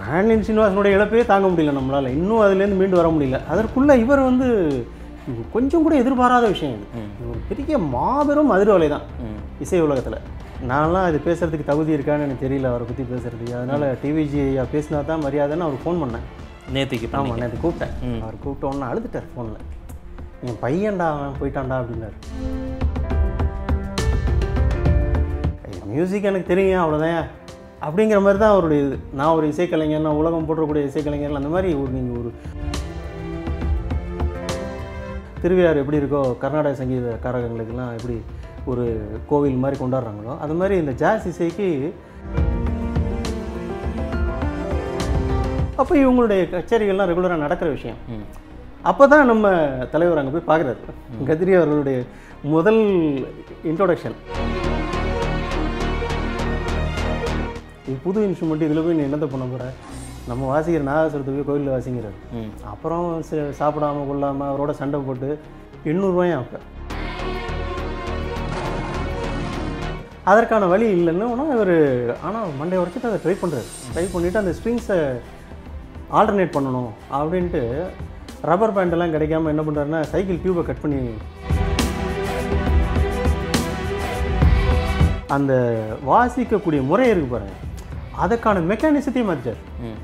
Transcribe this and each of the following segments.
மேன்லின் சீனிவாசனுடைய இழப்பே தாங்க முடியல நம்மளால் இன்னும் அதுலேருந்து மீண்டு வர முடியல அதற்குள்ளே இவர் வந்து இது கொஞ்சம் கூட எதிர்பாராத விஷயம் இது இது ஒரு பெரிய மாபெரும் அதிர்வலை தான் இசை உலகத்தில் நான்லாம் இது பேசுறதுக்கு தகுதி இருக்கான்னு எனக்கு தெரியல அவரை பற்றி பேசுறதுக்கு அதனால் டிவிஜி ஐயா பேசினா தான் மரியாதைன்னு அவர் ஃபோன் பண்ணேன் நேத்திக்கு ஆமாம் பண்ணீங்க நேற்று கூப்பிட்டேன் அவர் கூப்பிட்ட உடனே அழுதுட்டார் ஃபோனில் என் பையன்டா அவன் போயிட்டான்டா அப்படின்னாரு மியூசிக் எனக்கு தெரியும் அவ்வளோதான் அப்படிங்கிற மாதிரி தான் அவருடைய இது நான் ஒரு இசைக்கலைஞர் நான் உலகம் போற்றக்கூடிய இசைக்கலைஞர்கள் அந்த மாதிரி ஒரு நீங்கள் ஒரு திருவையார் எப்படி இருக்கோ கர்நாடக சங்கீத காரகங்களுக்கெல்லாம் எப்படி ஒரு கோவில் மாதிரி கொண்டாடுறாங்களோ அது மாதிரி இந்த ஜாஸ் இசைக்கு அப்போ இவங்களுடைய கச்சேரிகள்லாம் ரெகுலராக நடக்கிற விஷயம் ம். அப்போ தான் நம்ம தலைவர் அங்கே போய் பார்க்குறாரு கதிரி அவர்களுடைய முதல் இன்ட்ரோடக்ஷன் இது புது இன்ஸ்ட்ருமெண்ட் இதில் போய் நீ என்னத்தை பண்ண போகிற நம்ம வாசிக்கிற நாகசுரத்தை போய் கோயிலில் வாசிங்கிறார் ம். அப்புறம் ச- சாப்பிடாம கொள்ளாமல் அவரோட சண்டை போட்டு எண்ணூறுரூவாயும் அப்போ அதற்கான வழி இல்லைன்னு ஆனால் இவர் ஆனால் மண்டை உடச்சிட்டு அதை ட்ரை பண்ணுறாரு ட்ரை பண்ணிவிட்டு அந்த ஸ்ட்ரிங்ஸை ஆல்டர்னேட் பண்ணணும் அப்படின்ட்டு ரப்பர் பேண்டெல்லாம் கிடைக்காம என்ன பண்ணுறாருன்னா சைக்கிள் டியூபை கட் பண்ணி அந்த வாசிக்கக்கூடிய முறை இருக்கு பாருங்க அதுக்கான மெக்கானிசத்தையும் மாற்றிட்டார் ம்.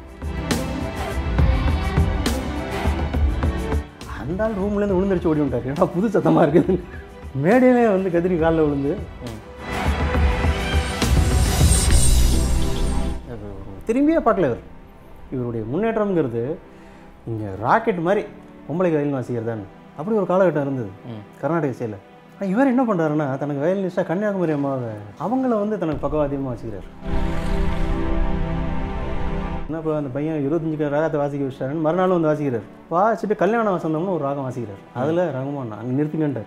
அந்த ஆள் ரூம்லேருந்து விழுந்துருச்சு ஓடி வந்துட்டார் ஏன்னா புது சத்தமாக இருக்குது மேடையிலே வந்து கதிரி காலில் விழுந்து அது ஒரு திரும்பியே பார்க்கல இவர் இவருடைய முன்னேற்றம்ங்கிறது இங்கே ராக்கெட் மாதிரி பொம்பளை வயலின் வாசிக்கிறதான்னு அப்படி ஒரு காலகட்டம் இருந்தது கர்நாடக இசையில் ஆனால் இவர் என்ன பண்ணுறாருன்னா தனக்கு வயலினிஸ்டாக கன்னியாகுமரி அம்மாவை அவங்கள வந்து தனக்கு பக்கவாதியமாக வச்சுக்கிறார் என்ன இப்போ அந்த பையன் இருபத்தஞ்சு ராகத்தை வாசிக்க வச்சிட்டாருன்னு மறுநாளும் வந்து வாசிக்கிறார் வாசிச்சுட்டு கல்யாண வசந்தம்னு ஒரு ராகம் வாசிக்கிறார் அதில் ரகுமான் அங்கே நிறுத்திக்கன்றார்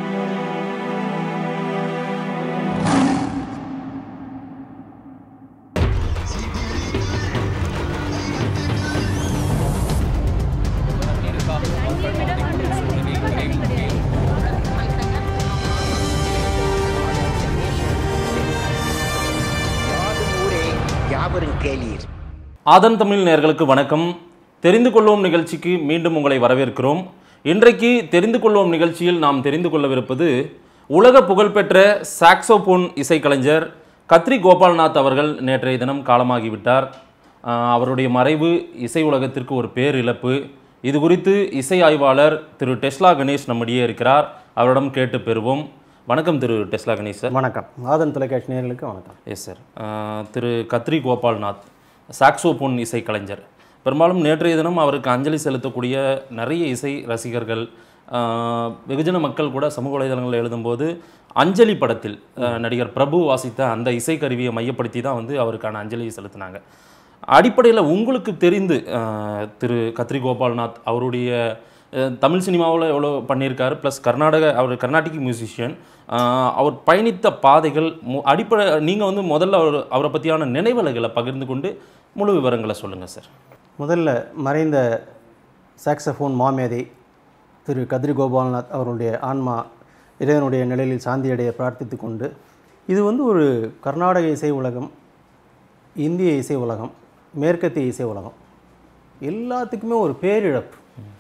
யாதும் ஊரே யாவரும் கேளீர் ஆதன் தமிழ் நேயர்களுக்கு வணக்கம் தெரிந்து கொள்வோம் நிகழ்ச்சிக்கு மீண்டும் உங்களை வரவேற்கிறோம் இன்றைக்கு தெரிந்து கொள்வோம் நிகழ்ச்சியில் நாம் தெரிந்து கொள்ளவிருப்பது உலக புகழ்பெற்ற சாக்ஸோபோன் இசைக்கலைஞர் கத்ரி கோபால்நாத் அவர்கள் நேற்றைய தினம் காலமாகிவிட்டார் ஆஹ் அவருடைய மறைவு இசை உலகத்திற்கு ஒரு பேரிழப்பு இது குறித்து இசை ஆய்வாளர் திரு டெஸ்லா கணேஷ் நம்மிடையே இருக்கிறார் அவரிடம் கேட்டு பெறுவோம் வணக்கம் திரு டெஸ்லா கணேஷ் சார் வணக்கம் ஆதன் தொலைக்காட்சி நேயர்களுக்கு வணக்கம் எஸ் சார் திரு கத்ரி கோபால்நாத் சாக்ஸோபோன் இசைக்கலைஞர் பெரும்பாலும் நேற்றைய தினம் அவருக்கு அஞ்சலி செலுத்தக்கூடிய நிறைய இசை ரசிகர்கள் ஆஹ், வெகுஜன மக்கள் கூட சமூக வலைதளங்களில் எழுதும்போது அஞ்சலி படத்தில் ஆஹ், நடிகர் பிரபு வாசித்த அந்த இசைக்கருவியை மையப்படுத்தி தான் வந்து அவருக்கான அஞ்சலியை செலுத்தினாங்க அடிப்படையில் உங்களுக்கு தெரிந்து ஆஹ், திரு கத்ரி கோபால்நாத் அவருடைய அஹ், தமிழ் சினிமாவில் எவ்வளோ பண்ணியிருக்காரு ப்ளஸ் கர்நாடக அவர் கர்நாடிக் மியூசிஷியன் அவர் பயணித்த பாதைகள் மு அடிப்படை நீங்கள் வந்து முதல்ல அவர் அவரை பற்றியான நினைவலைகளை பகிர்ந்து கொண்டு முழு விவரங்களை சொல்லுங்கள் சார் முதல்ல மறைந்த சாக்ஸஃபோன் மாமேதை திரு கதிரி கோபால்நாத் அவருடைய ஆன்மா இறைவனுடைய நிலையில் சாந்தியடைய பிரார்த்தித்து கொண்டு இது வந்து ஒரு கர்நாடக இசை உலகம் இந்திய இசை உலகம் மேற்கத்திய இசை உலகம் எல்லாத்துக்குமே ஒரு பேரிழப்பு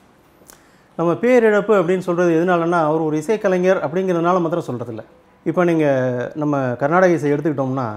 நம்ம பேரிழப்பு அப்படின்னு சொல்கிறது எதனாலன்னா அவர் ஒரு இசைக்கலைஞர் அப்படிங்கிறதுனால மாத்திரம் சொல்கிறதில்ல இப்போ நீங்கள் நம்ம கர்நாடக இசை எடுத்துக்கிட்டோம்னா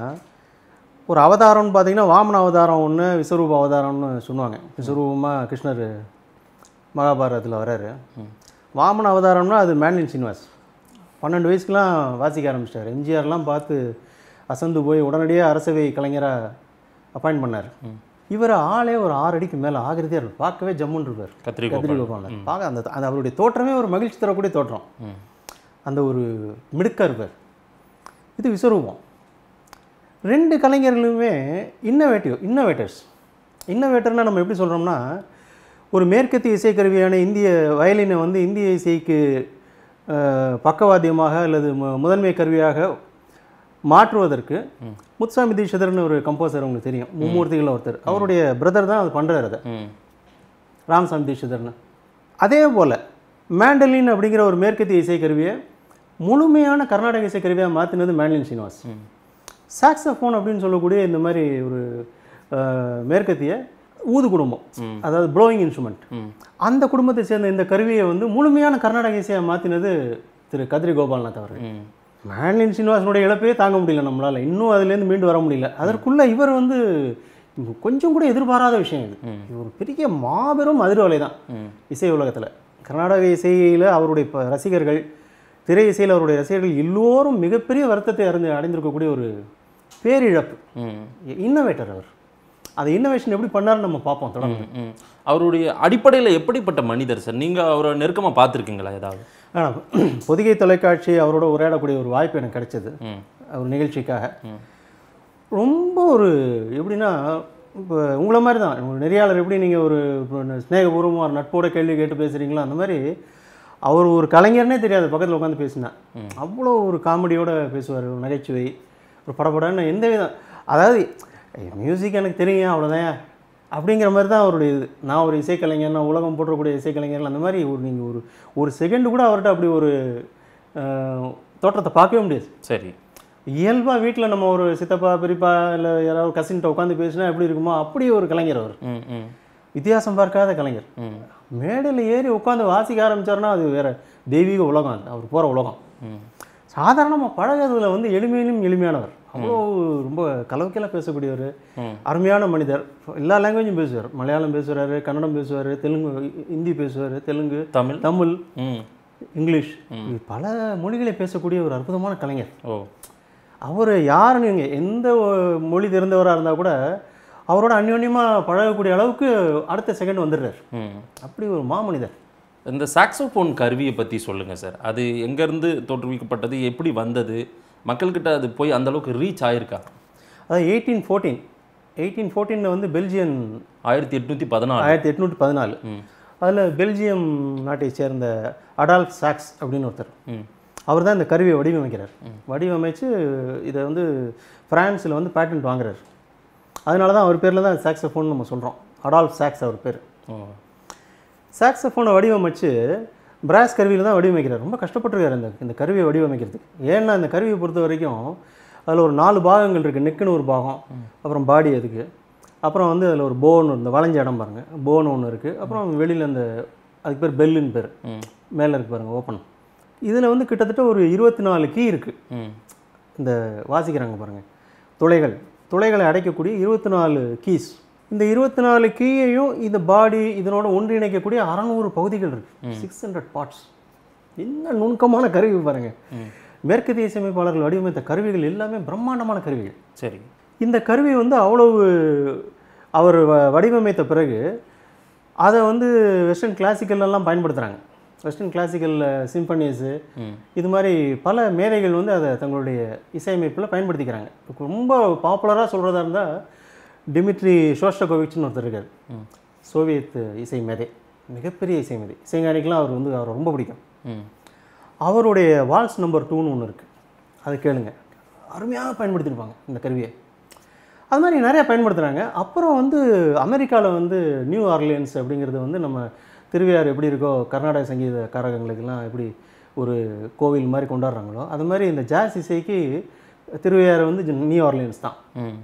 ஒரு அவதாரம்னு பார்த்தீங்கன்னா வாமன அவதாரம் ஒன்று விஸ்வரூப அவதாரம்னு சொல்லுவாங்க விஸ்வரூபமாக கிருஷ்ணர் மகாபாரதத்தில் வராரு வாமன அவதாரம்னா அது மேன்லின் சீனிவாஸ் பன்னெண்டு வயசுக்குலாம் வாசிக்க ஆரம்பிச்சிட்டார் எம்ஜிஆர்லாம் பார்த்து அசந்து போய் உடனடியாக அரசவை கலைஞராக அப்பாயிண்ட் பண்ணார் இவர் ஆளே ஒரு ஆறு அடிக்கு மேலே ஆகிருதே இருப்பார் பார்க்கவே ஜம்முன்னு இருப்பார் கத்ரி கதிரி கோபாலன் பார்க்க அந்த அந்த அவருடைய தோற்றமே ஒரு மகிழ்ச்சி தரக்கூடிய தோற்றம் அந்த ஒரு மிடுக்கா இருப்பார் இது விஸ்வரூபம் ரெண்டு கலைஞர்களுமே இன்னோவேட்டிவ் இன்னோவேட்டர்ஸ் இன்னோவேட்டர்னா நம்ம எப்படி சொல்கிறோம்னா ஒரு மேற்கத்திய இசைக்கருவியான இந்திய வயலினை வந்து இந்திய இசைக்கு அஹ், பக்கவாத்தியமாக அல்லது மு- முதன்மை கருவியாக மாற்றுவதற்கு முத்துசாமி தீட்சிதர்னு ஒரு கம்போசர் உங்களுக்கு தெரியும் மும்மூர்த்திகளில் ஒருத்தர் அவருடைய பிரதர் தான் அது பண்ணுறாரு அதை ம் ராமசாமி தீட்சிதர்னு அதே போல் மேண்டலின் அப்படிங்கிற ஒரு மேற்கத்திய இசைக்கருவியை முழுமையான கர்நாடக இசைக்கருவியாக மாற்றினது மேண்டலின் சீனிவாஸ் சாக்ஸஃபோன் அப்படின்னு சொல்லக்கூடிய இந்த மாதிரி ஒரு அஹ், மேற்கத்திய ஊது குடும்பம் அதாவது ப்ளோயிங் இன்ஸ்ட்ருமெண்ட் அந்த குடும்பத்தை சேர்ந்த இந்த கருவியை வந்து முழுமையான கர்நாடக இசையாக மாற்றினது திரு கதிரி கோபால்நாத் அவர்கள் ம் மேன்லின் சீனிவாசனுடைய இழப்பே தாங்க முடியல நம்மளால் இன்னும் அதுலேருந்து மீண்டு வர முடியல அதற்குள்ள இவர் வந்து கொஞ்சம் கூட எதிர்பாராத விஷயம் இது இது ஒரு பெரிய மாபெரும் அதிர்வலை தான் இசை உலகத்தில் கர்நாடக இசையில் அவருடைய ப- ரசிகர்கள் திரை இசையில் அவருடைய ரசிகர்கள் எல்லோரும் மிகப்பெரிய வருத்தத்தை அறிந்து அடைந்திருக்கக்கூடிய ஒரு பேரிழப்பு ம் இன்னோவேட்டர் அவர் அதை இன்னோவேஷன் எப்படி பண்ணாருன்னு நம்ம பார்ப்போம் தொடர்ந்து ம். அவருடைய அடிப்படையில் எப்படிப்பட்ட மனிதர் சார் நீங்கள் அவரை நெருக்கமாக பார்த்துருக்கீங்களா ஏதாவது ஆனால் பொதிகை தொலைக்காட்சி அவரோட உரையாடக்கூடிய ஒரு வாய்ப்பு எனக்கு கிடைச்சது ம் ஒரு நிகழ்ச்சிக்காக ரொம்ப ஒரு எப்படின்னா இப்போ உங்களை மாதிரி தான் ஒரு நெறியாளர் எப்படி நீங்கள் ஒரு இப்போ ஸ்நேகபூர்வமாக ஒரு நட்போட கேள்வி கேட்டு பேசுகிறீங்களோ அந்த மாதிரி அவர் ஒரு கலைஞர்னே தெரியாது பக்கத்தில் உட்காந்து பேசினா அவ்வளோ ஒரு காமெடியோட பேசுவார் ஒரு நகைச்சுவை ஒரு படப்படன்னு எந்த விதம் அதாவது மியூசிக் எனக்கு தெரியும் அவ்வளோதான் அப்படிங்கிற மாதிரி தான் அவருடைய இது நான் ஒரு இசைக்கலைஞர் நான் உலகம் போற்றக்கூடிய இசைக்கலைஞர்கள் அந்த மாதிரி ஒரு நீங்கள் ஒரு ஒரு செகண்ட் கூட அவர்கிட்ட அப்படி ஒரு அஹ், தோற்றத்தை பார்க்கவே முடியாது சரி இயல்பாக வீட்டில் நம்ம ஒரு சித்தப்பா பெரியப்பா இல்லை யாராவது கசின்கிட்ட உட்காந்து பேசினா எப்படி இருக்குமோ அப்படி ஒரு கலைஞர் அவர் ம் ம் வித்தியாசம் பார்க்காத கலைஞர் ம் மேடையில் ஏறி உட்காந்து வாசிக்க ஆரம்பிச்சாருன்னா அது வேற தெய்வீக உலகம் அது அவர் போகிற உலகம் ம் சாதாரணமாக பழகிறதுல வந்து எளிமையிலும் எளிமையானவர் அவ்வளோ ரொம்ப கலவைக்கெல்லாம் பேசக்கூடியவர் அருமையான மனிதர் எல்லா லாங்குவேஜும் பேசுவார் மலையாளம் பேசுவார் கன்னடம் பேசுவார் தெலுங்கு ஹிந்தி பேசுவார் தெலுங்கு தமிழ் தமிழ் ம் இங்கிலீஷ் இது பல மொழிகளை பேசக்கூடிய ஒரு அற்புதமான கலைஞர் ஓ அவர் யாருன்னு நீங்கள் எந்த ஒ- மொழி தெரிந்தவராக இருந்தால் கூட அவரோட அந்யோன்யமாக பழகக்கூடிய அளவுக்கு அடுத்த செகண்ட் வந்துடுறார் ம் அப்படி ஒரு மாமனிதர் இந்த சாக்ஸோஃபோன் கருவியை பற்றி சொல்லுங்கள் சார் அது எங்கேருந்து தோற்றுவிக்கப்பட்டது எப்படி வந்தது மக்கள்கிட்ட அது போய் அந்த அளவுக்கு ரீச் ஆயிருக்கா அதாவது எயிட்டீன் ஃபோர்டீன் எயிட்டீன் ஃபோர்டீனில் வந்து பெல்ஜியன் ஆயிரத்தி எட்நூற்றி பதினாலு ஆயிரத்தி எட்நூற்றி பதினாலு அதில் பெல்ஜியம் நாட்டை சேர்ந்த அடால்ஃப் சாக்ஸ் அப்படின்னு ஒருத்தர் ம் அவர் தான் இந்த கருவியை வடிவமைக்கிறார் வடிவமைச்சு இதை வந்து பிரான்ஸில் வந்து பேட்டன்ட் வாங்குறாரு அதனால தான் அவர் பேரில் தான் சாக்ஸஃபோன் நம்ம சொல்கிறோம் அடால்ஃப் சாக்ஸ் அவர் பேர் ஓ சாக்ஸஃபோனை வடிவமைச்சு பிராஸ் கருவியில் தான் வடிவமைக்கிறார் ரொம்ப கஷ்டப்பட்டிருக்காரு இந்த இந்த கருவியை வடிவமைக்கிறதுக்கு ஏன்னா இந்த கருவியை பொறுத்த வரைக்கும் அதில் ஒரு நாலு பாகங்கள் இருக்குது நெக்குன்னு ஒரு பாகம் அப்புறம் பாடி அதுக்கு அப்புறம் வந்து அதில் ஒரு போன் இந்த வளைஞ்ச இடம் பாருங்கள் போன் ஒன்று இருக்குது அப்புறம் வெளியில் அந்த அதுக்கு பேர் பெல்லுன்னு பேர் மேலே இருக்கு பாருங்கள் ஓப்பன் இதில் வந்து கிட்டத்தட்ட ஒரு இருபத்தி நாலு கீ இருக்குது ம் இந்த வாசிக்கிறாங்க பாருங்கள் துளைகள் துளைகளை அடைக்கக்கூடிய இருபத்தி நாலு கீஸ் இந்த இருபத்தி நாலு கீயையும் இந்த பாடி இதனோட ஒன்றிணைக்கக்கூடிய அறநூறு பகுதிகள் இருக்கு சிக்ஸ் ஹண்ட்ரட் பார்ட்ஸ் என்ன நுணுக்கமான கருவி பாருங்க மேற்கத்திய இசையமைப்பாளர்கள் வடிவமைத்த கருவிகள் எல்லாமே பிரம்மாண்டமான கருவிகள் சரி இந்த கருவி வந்து அவ்வளவு அவர் வ- வடிவமைத்த பிறகு அதை வந்து வெஸ்டர்ன் கிளாசிக்கல்லாம் பயன்படுத்துகிறாங்க வெஸ்டர்ன் கிளாசிக்கல் சிம்பனிஸு இது மாதிரி பல மேதைகள் வந்து அதை தங்களுடைய இசையமைப்பில் பயன்படுத்திக்கிறாங்க ரொம்ப பாப்புலராக சொல்கிறதா இருந்தால் டிமிட்ரி ஷோஸ்டகோவிச்னு ஒருத்தர் இருக்கார் சோவியத் இசை மேதை மிகப்பெரிய இசை மேதை இசைஞானிக்கெலாம் அவர் வந்து அவரை ரொம்ப பிடிக்கும் ம் அவருடைய வால்ஸ் நம்பர் டூன்னு ஒன்று இருக்குது அதை கேளுங்க அருமையாக பயன்படுத்தியிருப்பாங்க இந்த கருவியை அது மாதிரி நிறையா பயன்படுத்துகிறாங்க அப்புறம் வந்து அமெரிக்காவில் வந்து நியூ ஆர்லியன்ஸ் அப்படிங்கிறது வந்து நம்ம திருவையாறு எப்படி இருக்கோ கர்நாடக சங்கீத காரகங்களுக்கெல்லாம் எப்படி ஒரு கோவில் மாதிரி கொண்டாடுறாங்களோ அது மாதிரி இந்த ஜாஸ் இசைக்கு திருவையாறு வந்து ஜ- நியூ ஆர்லியன்ஸ் தான் ம்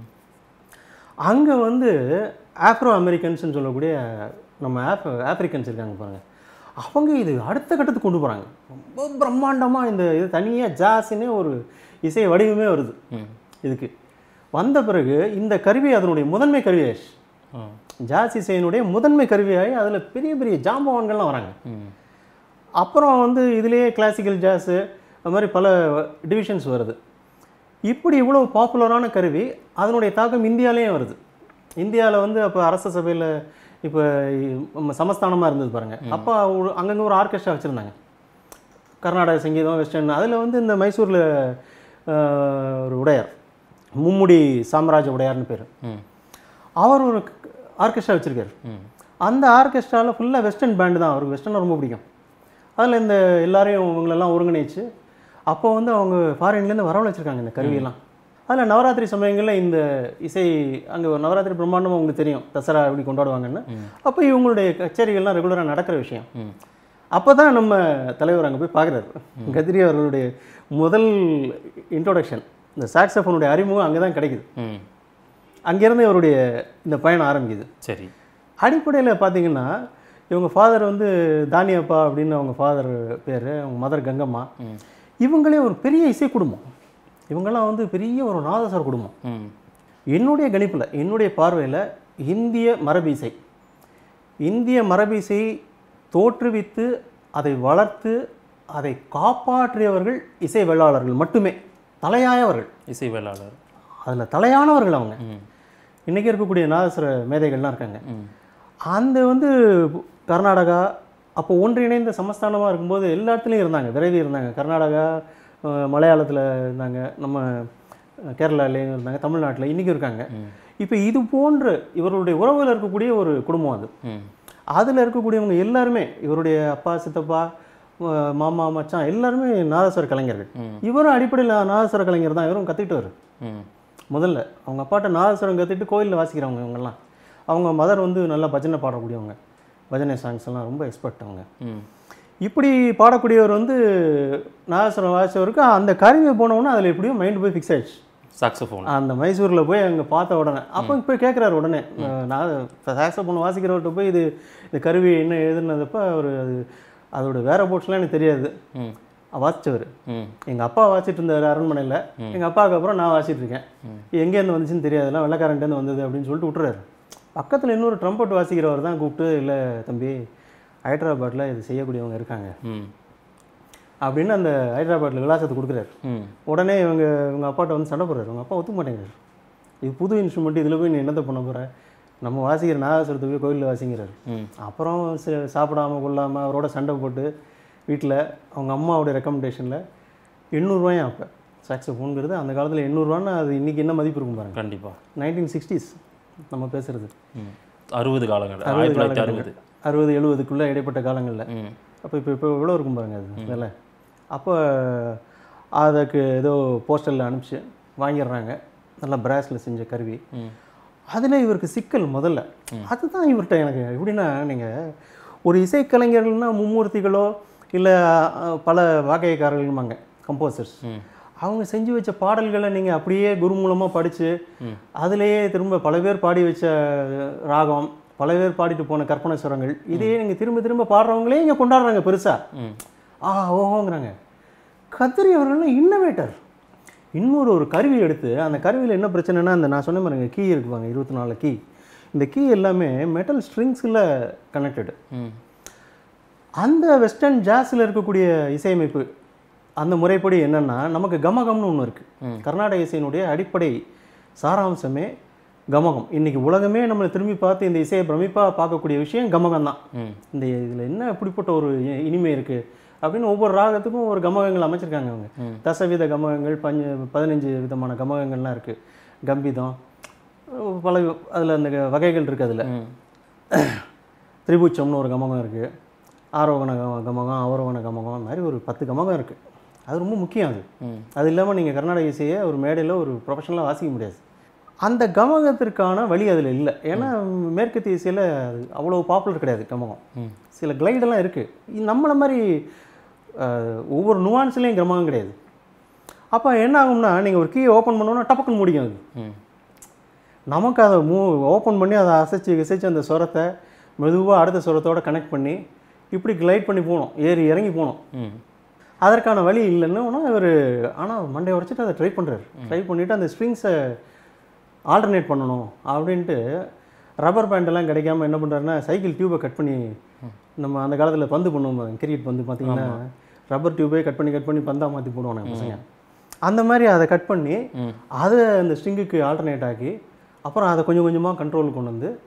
அங்கே வந்து ஆப்ரோ அமெரிக்கன்ஸ்னு சொல்லக்கூடிய நம்ம ஆப் ஆப்பிரிக்கன்ஸ் இருக்காங்க பாருங்கள் அவங்க இது அடுத்த கட்டத்துக்கு கொண்டு போகிறாங்க ரொம்ப பிரம்மாண்டமாக இந்த இது தனியாக ஜாஸ்னே ஒரு இசை வடிவமே வருது ம் இதுக்கு வந்த பிறகு இந்த கருவி அதனுடைய முதன்மை கருவியாயிடுச்சு ஆ ஜாஸ் இசையினுடைய முதன்மை கருவியாகி அதில் பெரிய பெரிய ஜாம்பவான்கள்லாம் வராங்க ம் அப்புறம் வந்து இதுலேயே கிளாசிக்கல் ஜாஸு அது மாதிரி பல டிவிஷன்ஸ் வருது இப்படி இவ்வளோ பாப்புலரான கருவி அதனுடைய தாக்கம் இந்தியாலேயும் வருது இந்தியாவில் வந்து அப்போ அரச சபையில் இப்போ நம்ம சமஸ்தானமாக இருந்தது பாருங்கள் அப்போ அங்கங்கே ஒரு ஆர்கெஸ்ட்ரா வச்சுருந்தாங்க கர்நாடக சங்கீதம் வெஸ்டர்ன் அதில் வந்து இந்த மைசூரில் ஒரு உடையார் மும்முடி சாம்ராஜ்ய உடையார்னு பேர் ம் அவர் ஒரு ஆர்கெஸ்ட்ரா வச்சுருக்காரு ம் அந்த ஆர்கெஸ்ட்ராவில் ஃபுல்லாக வெஸ்டர்ன் பேண்டு தான் அவருக்கு வெஸ்டர்ன் ரொம்ப பிடிக்கும் அதில் இந்த எல்லாரையும் இவங்களெல்லாம் ஒருங்கிணைச்சு அப்போ வந்து அவங்க ஃபாரின்லேருந்து வரவழைச்சிருக்காங்க இந்த கருவியெல்லாம் அதில் நவராத்திரி சமயங்களில் இந்த இசை அங்கே ஒரு நவராத்திரி பிரம்மாண்டமாக உங்களுக்கு தெரியும் தசரா எப்படி கொண்டாடுவாங்கன்னு அப்போ இவங்களுடைய கச்சேரிகள்லாம் ரெகுலராக நடக்கிற விஷயம் ம் அப்போ தான் நம்ம தலைவர் அங்கே போய் பார்க்குறாரு கதிரி அவர்களுடைய முதல் இன்ட்ரோடக்ஷன் இந்த சாக்ஸஃபோனுடைய அறிமுகம் அங்கே தான் கிடைக்குது ம் அங்கேருந்து இவருடைய இந்த பயணம் ஆரம்பிக்குது சரி அடிப்படையில் பார்த்தீங்கன்னா இவங்க ஃபாதர் வந்து தானியப்பா அப்படின்னு அவங்க ஃபாதர் பேர் அவங்க மதர் கங்கம்மா இவங்களே ஒரு பெரிய இசை குடும்பம் இவங்கெல்லாம் வந்து பெரிய ஒரு நாதஸ்வர குடும்பம் ம் என்னுடைய கணிப்பில் என்னுடைய பார்வையில் இந்திய மரபு இசை இந்திய மரபு இசையை தோற்றுவித்து அதை வளர்த்து அதை காப்பாற்றியவர்கள் இசை வெள்ளாளர்கள் மட்டுமே தலையாயவர்கள் இசை வேளாளர் அதில் தலையானவர்கள் அவங்க ம் இன்றைக்கி இருக்கக்கூடிய நாதஸ்வர மேதைகள்லாம் இருக்காங்க ம் அந்த வந்து கர்நாடகா அப்போ ஒன்றிணைந்த சமஸ்தானமாக இருக்கும்போது எல்லா இடத்துலையும் இருந்தாங்க விரைவி இருந்தாங்க கர்நாடகா மலையாளத்தில் இருந்தாங்க நம்ம அஹ், கேரளாலேயும் இருந்தாங்க தமிழ்நாட்டில் இன்றைக்கும் இருக்காங்க இப்போ இது போன்ற இவர்களுடைய உறவில் இருக்கக்கூடிய ஒரு குடும்பம் அது ம் அதில் இருக்கக்கூடியவங்க எல்லாருமே இவருடைய அப்பா சித்தப்பா அஹ், மாமா மச்சான் எல்லாருமே நாதஸ்வர கலைஞர்கள் இவரும் அடிப்படையில் நாதஸ்வர கலைஞர் தான் இவரும் கற்றுக்கிட்டு ம் முதல்ல அவங்க அப்பாட்ட நாதஸ்வரம் கற்றுட்டு கோயிலில் வாசிக்கிறவங்க இவங்கெல்லாம் அவங்க மதர் வந்து நல்லா பஜனை பாடக்கூடியவங்க பஜனை சாங்ஸ் எல்லாம் ரொம்ப எக்ஸ்பர்ட் அவங்க ம் இப்படி பாடக்கூடியவர் வந்து நாதஸ்வரம் வாசிச்சவருக்கு அந்த கருவி போனவுடனே அதில் எப்படியும் மைண்டு போய் ஃபிக்ஸ் ஆயிடுச்சு சாக்ஸோஃபோன் அந்த மைசூரில் போய் அங்கே பார்த்த உடனே அப்போ போய் கேட்குறாரு உடனே நான் சாக்ஸோஃபோன் வாசிக்கிறவர்கிட்ட போய் இது இந்த கருவி என்ன எழுதுனதப்ப அவர் அது அதோட வேற போட்ஸ்லாம் எனக்கு தெரியாது ம் வாசிச்சவர் ம் எங்கள் அப்பா வாசிட்டு இருந்தார் அரண்மனையில் எங்கள் அப்பாவுக்கு அப்புறம் நான் வாசிட்டு இருக்கேன் எங்கேருந்து வந்துச்சுன்னு தெரியாதுலாம் வெள்ளக்காரன்ட்டேருந்து வந்தது அப்படின்னு சொல்லிட்டு விட்டுறாரு பக்கத்தில் இன்னொரு ட்ரம்பட் வாசிக்கிறவர் தான் கூப்பிட்டு இல்லை தம்பி ஹைதராபாத்தில் இது செய்யக்கூடியவங்க இருக்காங்க ம் அப்படின்னு அந்த ஹைதராபாத்தில் விலாசத்தை கொடுக்குறாரு ம் உடனே இவங்க இவங்க அப்பாட்ட வந்து சண்டை போடுறாரு உங்க அப்பா ஒத்துக்க மாட்டேங்கிறாரு இது புது இன்ஸ்ட்ருமெண்ட் இதில் போய் நீ என்னத்தை பண்ண போகிற நம்ம வாசிக்கிற நாகஸ்வரத்தை போய் கோயிலில் வாசிங்கிறாரு ம் அப்புறம் ச- சாப்பிடாம கொள்ளாமல் அவரோட சண்டை போட்டு வீட்டில் அவங்க அம்மாவோட ரெக்கமெண்டேஷனில் எண்ணூறுரூவாயும் அப்போ சாக்ஸோஃபோனுங்கிறது அந்த காலத்தில் எண்ணூறுரூவான்னு அது இன்றைக்கி என்ன மதிப்பு இருக்கும் பாருங்க கண்டிப்பாக நைன்டீன் சிக்ஸ்டீஸ் நம்ம பேசுகிறது ம் அறுபது காலங்கள் ஆயிரத்தி தொள்ளாயிரத்தி அறுபது அறுபது எழுபதுக்குள்ளே இடைப்பட்ட காலங்களில் ம் அப்போ இப்போ இப்போ எவ்வளோ இருக்கும் பாருங்க அது விலை அப்போ அதுக்கு ஏதோ போஸ்டலில் அனுப்பிச்சு வாங்கிடுறாங்க நல்லா பிராஸில் செஞ்ச கருவி ம் அதில் இவருக்கு சிக்கல் முதல்ல அதுதான் இவர்கிட்ட எனக்கு எப்படின்னா நீங்கள் ஒரு இசைக்கலைஞர்கள்னா மும்மூர்த்திகளோ இல்லை பல வாகையக்காரர்களுமாங்க கம்போசர்ஸ் ம் அவங்க செஞ்சு வச்ச பாடல்களை நீங்கள் அப்படியே குரு மூலமாக படித்து அதுலேயே திரும்ப பல பேர் பாடி வச்ச ராகம் பல பேர் பாடிட்டு போன கற்பனை சுரங்கள் இதையே நீங்கள் திரும்ப திரும்ப பாடுறவங்களே இங்கே கொண்டாடுறாங்க பெருசாக ம் ஆ ஓஹோங்கிறாங்க கத்திரி அவர்கள்லாம் இன்னோவேட்டர் இன்னொரு ஒரு கருவி எடுத்து அந்த கருவியில் என்ன பிரச்சனைனா அந்த நான் சொன்ன பாருங்க கீ இருக்குவாங்க இருபத்தி நாலு கீ இந்த கீ எல்லாமே மெட்டல் ஸ்ட்ரிங்ஸில் கனெக்டடு ம் அந்த வெஸ்டர்ன் ஜாஸில் இருக்கக்கூடிய இசையமைப்பு அந்த முறைப்படி என்னென்னா நமக்கு கமகம்னு ஒன்று இருக்குது கர்நாடக இசையினுடைய அடிப்படை சாராம்சமே கமகம் இன்னைக்கு உலகமே நம்மளை திரும்பி பார்த்து இந்த இசையை பிரமிப்பாக பார்க்கக்கூடிய விஷயம் கமகம் தான் ம் இந்த இதில் என்ன இப்படிப்பட்ட ஒரு இ- இனிமை இருக்குது அப்படின்னு ஒவ்வொரு ராகத்துக்கும் ஒரு கமகங்கள் அமைச்சிருக்காங்க அவங்க தசவித கமகங்கள் பஞ்ச பதினஞ்சு விதமான கமகங்கள்லாம் இருக்குது கம்பிதம் பல அதில் அந்த க- வகைகள் இருக்குது அதில் ம் திரிபுச்சம்னு ஒரு கமகம் இருக்குது ஆரோகண கம கமகம் அவரோகண கமகம் அந்த மாதிரி ஒரு பத்து கமகம் இருக்குது அது ரொம்ப முக்கியம் அது ம் அது இல்லாமல் நீங்கள் கர்நாடக இசையை ஒரு மேடையில் ஒரு ப்ரொஃபஷனலாக வாசிக்க முடியாது அந்த கமகத்திற்கான வழி அதில் இல்லை ஏன்னா மேற்கத்திய இசையில் அது அவ்வளோ பாப்புலர் கிடையாது கமகம் ம் சில கிளைடெல்லாம் இருக்குது நம்மளை மாதிரி அஹ், ஒவ்வொரு நுவான்ஸ்லேயும் கமகம் கிடையாது அப்போ என்ன ஆகும்னா நீங்கள் ஒரு கீயை ஓப்பன் பண்ணோன்னா டப்பக்குன்னு முடிக்கும் அது ம் நமக்கு அதை மூ ஓப்பன் பண்ணி அதை அசைச்சு அசைச்சு அந்த சுரத்தை மெதுவாக அடுத்த சுரத்தோட கனெக்ட் பண்ணி இப்படி கிளைட் பண்ணி போகணும் ஏறி இறங்கி போகணும் ம் அதற்கான வழி இல்லைன்னு இவர் ஆனால் மண்டையை உடச்சிட்டு அதை ட்ரை பண்ணுறாரு ட்ரை பண்ணிவிட்டு அந்த ஸ்ட்ரிங்ஸை ஆல்டர்னேட் பண்ணணும் அப்படின்ட்டு ரப்பர் பேண்டெல்லாம் கிடைக்காம என்ன பண்ணுறாருன்னா சைக்கிள் டியூபை கட் பண்ணி நம்ம அந்த காலத்தில் பந்து பண்ணுவோம் கிரிக்கெட் பந்து பார்த்தீங்கன்னா ரப்பர் டியூபே கட் பண்ணி கட் பண்ணி பந்தாக மாற்றி போடுவாங்க பசங்க அந்த மாதிரி அதை கட் பண்ணி ம். அதை அந்த ஸ்ட்ரிங்குக்கு ஆல்டர்னேட் ஆக்கி அப்புறம் அதை கொஞ்சம் கொஞ்சமாக கண்ட்ரோல் கொண்டு வந்து